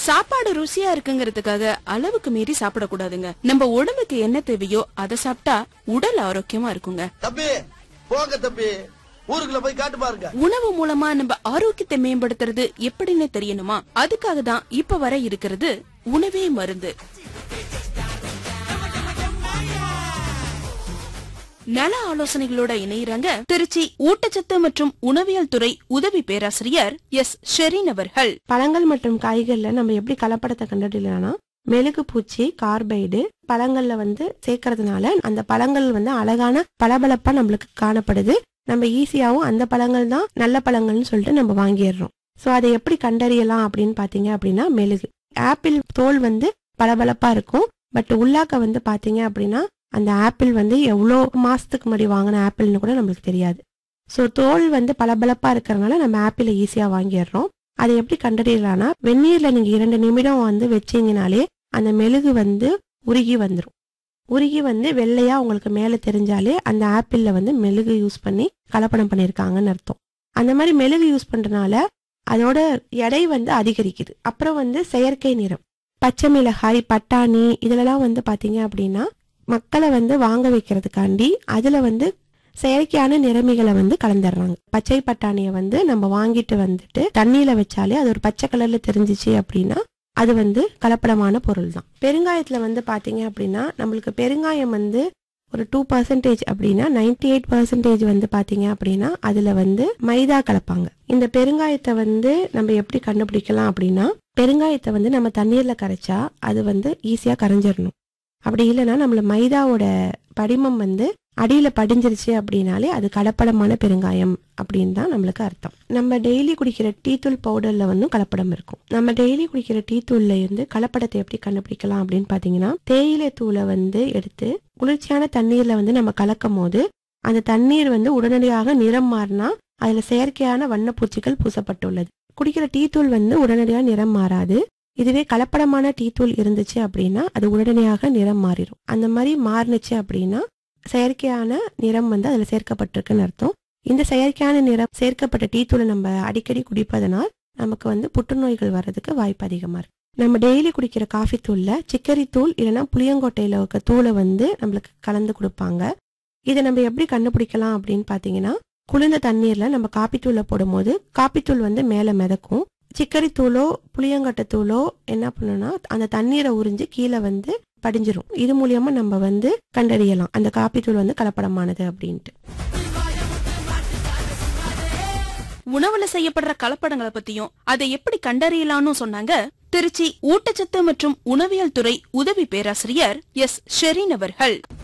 சாப்பாடு ருசியா இருக்குங்கிறதுக்காக அளவுக்கு மீறி சாப்பிடக்கூடாதுங்க நம்ம உடம்புக்கு என்ன தேவையோ அதை சாப்பிட்டா உடல் ஆரோக்கியமா இருக்குங்க தம்பி போங்க தம்பி ஊருக்குள்ள போய் காட்டு பாருங்க உணவு மூலமா நம்ம ஆரோக்கியத்தை மேம்படுத்துறது எப்படின்னு தெரியணுமா அதுக்காக தான் இப்ப வர இருக்கிறது உணவே மருந்து நல ஆலோசனைகளோட இணையறாங்க திருச்சி ஊட்டச்சத்து மற்றும் உணவியல் துறை உதவி பேராசிரியர் எஸ் ஷெரீன் அவர்கள் பழங்கள் மற்றும் காய்கள்ல நம்ம எப்படி கலப்படத்தை கண்டறியலாம்னா மெழுகு பூச்சி கார்பைடு பழங்கள்ல வந்து சேர்க்கறதுனால அந்த பழங்கள் வந்து அழகான பளபளப்பா நம்மளுக்கு காணப்படுது நம்ம ஈஸியாவும் அந்த பழங்கள் தான் நல்ல பழங்கள்னு சொல்லிட்டு நம்ம வாங்கிடுறோம் சோ அதை எப்படி கண்டறியலாம் அப்படின்னு பாத்தீங்க அப்படின்னா மெழுகு ஆப்பிள் தோல் வந்து பளபளப்பா இருக்கும் பட் உள்ளாக்க வந்து பாத்தீங்க அப்படின்னா அந்த ஆப்பிள் வந்து எவ்வளோ மாசத்துக்கு முன்னாடி வாங்கின ஆப்பிள்னு கூட நம்மளுக்கு தெரியாது ஸோ தோல் வந்து பளபளப்பா இருக்கிறதுனால நம்ம ஆப்பிளை ஈஸியா வாங்கிடுறோம் அதை எப்படி கண்டறியலாம்னா வெந்நீர்ல நீங்க இரண்டு நிமிடம் வந்து வச்சீங்கனாலே அந்த மெழுகு வந்து உருகி வந்துடும் உருகி வந்து வெள்ளையா உங்களுக்கு மேல தெரிஞ்சாலே அந்த ஆப்பிள்ல வந்து மெழுகு யூஸ் பண்ணி கலப்படம் பண்ணிருக்காங்கன்னு அர்த்தம் அந்த மாதிரி மெழுகு யூஸ் பண்றதுனால அதோட எடை வந்து அதிகரிக்குது அப்புறம் வந்து செயற்கை நிறம் பச்சை மிளகாய் பட்டாணி இதுலலாம் வந்து பாத்தீங்க அப்படின்னா மக்களை வந்து வாங்க வைக்கிறதுக்காண்டி அதுல வந்து செயற்கையான நிறமிகளை வந்து கலந்துடுறாங்க பச்சை பட்டாணியை வந்து நம்ம வாங்கிட்டு வந்துட்டு தண்ணியில வச்சாலே அது ஒரு பச்சை கலர்ல தெரிஞ்சிச்சு அப்படின்னா அது வந்து கலப்படமான பொருள் தான் பெருங்காயத்துல வந்து பாத்தீங்க அப்படின்னா நம்மளுக்கு பெருங்காயம் வந்து ஒரு டூ பர்சன்டேஜ் அப்படின்னா நைன்டி எயிட் பர்சன்டேஜ் வந்து பாத்தீங்க அப்படின்னா அதுல வந்து மைதா கலப்பாங்க இந்த பெருங்காயத்தை வந்து நம்ம எப்படி கண்டுபிடிக்கலாம் அப்படின்னா பெருங்காயத்தை வந்து நம்ம தண்ணீர்ல கரைச்சா அது வந்து ஈஸியா கரைஞ்சிடணும் அப்படி இல்லைன்னா நம்மள மைதாவோட படிமம் வந்து அடியில படிஞ்சிருச்சு அப்படின்னாலே அது கலப்படமான பெருங்காயம் அப்படின்னு தான் நம்மளுக்கு அர்த்தம் நம்ம டெய்லி குடிக்கிற டீ தூள் பவுடர்ல வந்து கலப்படம் இருக்கும் நம்ம டெய்லி குடிக்கிற டீ தூள்ல இருந்து கலப்படத்தை எப்படி கண்டுபிடிக்கலாம் அப்படின்னு பாத்தீங்கன்னா தேயிலை தூளை வந்து எடுத்து குளிர்ச்சியான தண்ணீர்ல வந்து நம்ம கலக்கும் போது அந்த தண்ணீர் வந்து உடனடியாக நிறம் மாறினா அதுல செயற்கையான வண்ணப்பூச்சிகள் பூசப்பட்டுள்ளது குடிக்கிற டீ தூள் வந்து உடனடியாக நிறம் மாறாது இதுவே கலப்படமான டீ தூள் இருந்துச்சு அப்படின்னா அது உடனடியாக நிறம் மாறிடும் அந்த மாதிரி மாறுனுச்சு அப்படின்னா செயற்கையான நிறம் வந்து அதுல சேர்க்கப்பட்டிருக்குன்னு அர்த்தம் இந்த செயற்கையான நிறம் சேர்க்கப்பட்ட டீ தூளை நம்ம அடிக்கடி குடிப்பதனால் நமக்கு வந்து புற்றுநோய்கள் வர்றதுக்கு வாய்ப்பு அதிகமா இருக்கு நம்ம டெய்லி குடிக்கிற காஃபி தூள்ல சிக்கரி தூள் இல்லைன்னா புளியங்கொட்டையில இருக்க தூளை வந்து நம்மளுக்கு கலந்து கொடுப்பாங்க இதை நம்ம எப்படி கண்டுபிடிக்கலாம் அப்படின்னு பாத்தீங்கன்னா குளிர்ந்த தண்ணீர்ல நம்ம காப்பி தூளை போடும்போது காப்பி தூள் வந்து மேல மிதக்கும் சிக்கரி தூளோ புளியங்கொட்டை தூளோ என்ன பண்ணுன்னா அந்த தண்ணீரை உறிஞ்சு கீழே வந்து படிஞ்சிரும் இது மூலியமா நம்ம வந்து கண்டறியலாம் அந்த காப்பி தூள் வந்து கலப்படமானது அப்படின்ட்டு உணவுல செய்யப்படுற கலப்படங்களை பத்தியும் அதை எப்படி கண்டறியலாம்னு சொன்னாங்க திருச்சி ஊட்டச்சத்து மற்றும் உணவியல் துறை உதவி பேராசிரியர் எஸ் ஷெரீன் அவர்கள்